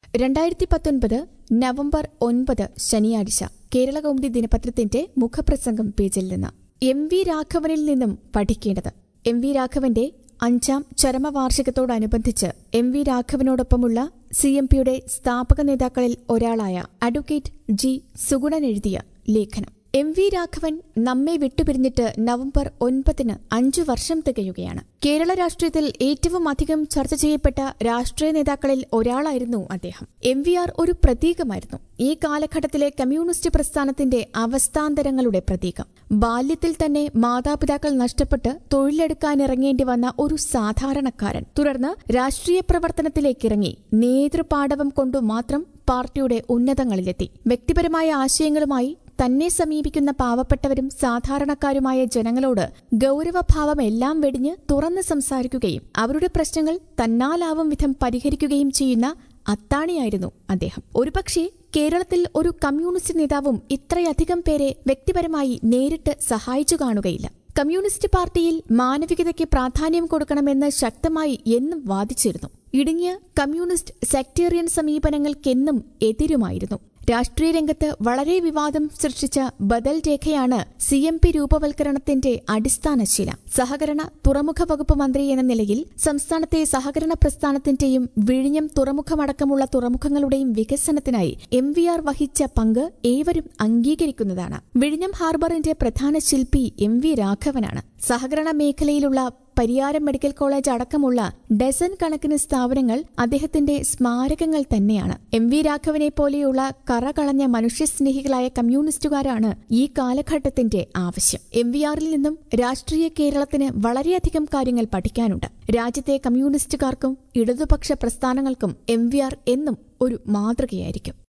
രണ്ടായിരത്തി പത്തൊൻപത് നവംബർ ഒൻപത് ശനിയാഴ്ച കേരളകൗമുദി ദിനപത്രത്തിന്റെ മുഖപ്രസംഗം പേജിൽ നിന്ന് എം വി രാഘവനിൽ നിന്നും പഠിക്കേണ്ടത് എം വി രാഘവന്റെ അഞ്ചാം ചരമവാർഷികത്തോടനുബന്ധിച്ച് എം വി രാഘവനോടൊപ്പമുള്ള സി എം പിയുടെ സ്ഥാപക നേതാക്കളിൽ ഒരാളായ അഡ്വക്കേറ്റ് ജി സുഗുണൻ എഴുതിയ ലേഖനം എം വി രാഘവൻ നമ്മെ വിട്ടുപിരിഞ്ഞിട്ട് നവംബർ ഒൻപതിന് അഞ്ചു വർഷം തികയുകയാണ് കേരള രാഷ്ട്രീയത്തിൽ ഏറ്റവും അധികം ചർച്ച ചെയ്യപ്പെട്ട രാഷ്ട്രീയ നേതാക്കളിൽ ഒരാളായിരുന്നു അദ്ദേഹം എം വി ആർ ഒരു പ്രതീകമായിരുന്നു ഈ കാലഘട്ടത്തിലെ കമ്മ്യൂണിസ്റ്റ് പ്രസ്ഥാനത്തിന്റെ അവസ്ഥാന്തരങ്ങളുടെ പ്രതീകം ബാല്യത്തിൽ തന്നെ മാതാപിതാക്കൾ നഷ്ടപ്പെട്ട് തൊഴിലെടുക്കാനിറങ്ങേണ്ടി വന്ന ഒരു സാധാരണക്കാരൻ തുടർന്ന് രാഷ്ട്രീയ പ്രവർത്തനത്തിലേക്കിറങ്ങി നേതൃപാടവം കൊണ്ടു മാത്രം പാർട്ടിയുടെ ഉന്നതങ്ങളിലെത്തി വ്യക്തിപരമായ ആശയങ്ങളുമായി തന്നെ സമീപിക്കുന്ന പാവപ്പെട്ടവരും സാധാരണക്കാരുമായ ജനങ്ങളോട് ഗൌരവഭാവമെല്ലാം വെടിഞ്ഞ് തുറന്ന് സംസാരിക്കുകയും അവരുടെ പ്രശ്നങ്ങൾ തന്നാലാവും വിധം പരിഹരിക്കുകയും ചെയ്യുന്ന അത്താണിയായിരുന്നു അദ്ദേഹം ഒരുപക്ഷെ കേരളത്തിൽ ഒരു കമ്മ്യൂണിസ്റ്റ് നേതാവും ഇത്രയധികം പേരെ വ്യക്തിപരമായി നേരിട്ട് സഹായിച്ചു കാണുകയില്ല കമ്മ്യൂണിസ്റ്റ് പാർട്ടിയിൽ മാനവികതയ്ക്ക് പ്രാധാന്യം കൊടുക്കണമെന്ന് ശക്തമായി എന്നും വാദിച്ചിരുന്നു ഇടുങ്ങിയ കമ്മ്യൂണിസ്റ്റ് സെക്ടേറിയൻ സമീപനങ്ങൾക്കെന്നും എതിരുമായിരുന്നു രാഷ്ട്രീയ രംഗത്ത് വളരെ വിവാദം സൃഷ്ടിച്ച ബദൽ രേഖയാണ് സി എം പി രൂപവൽക്കരണത്തിന്റെ അടിസ്ഥാനശില സഹകരണ തുറമുഖ വകുപ്പ് മന്ത്രി എന്ന നിലയിൽ സംസ്ഥാനത്തെ സഹകരണ പ്രസ്ഥാനത്തിന്റെയും വിഴിഞ്ഞം തുറമുഖമടക്കമുള്ള തുറമുഖങ്ങളുടെയും വികസനത്തിനായി എം വി ആർ വഹിച്ച പങ്ക് ഏവരും അംഗീകരിക്കുന്നതാണ് വിഴിഞ്ഞം ഹാർബറിന്റെ പ്രധാന ശില്പി എം വി രാഘവനാണ് സഹകരണ മേഖലയിലുള്ള പരിയാരം മെഡിക്കൽ കോളേജ് അടക്കമുള്ള ഡസൻ കണക്കിന് സ്ഥാപനങ്ങൾ അദ്ദേഹത്തിന്റെ സ്മാരകങ്ങൾ തന്നെയാണ് എം വി രാഘവനെ പോലെയുള്ള കറകളഞ്ഞ മനുഷ്യസ്നേഹികളായ കമ്മ്യൂണിസ്റ്റുകാരാണ് ഈ കാലഘട്ടത്തിന്റെ ആവശ്യം എം വി ആറിൽ നിന്നും രാഷ്ട്രീയ കേരളത്തിന് വളരെയധികം കാര്യങ്ങൾ പഠിക്കാനുണ്ട് രാജ്യത്തെ കമ്മ്യൂണിസ്റ്റുകാർക്കും ഇടതുപക്ഷ പ്രസ്ഥാനങ്ങൾക്കും എം വി ആർ എന്നും ഒരു മാതൃകയായിരിക്കും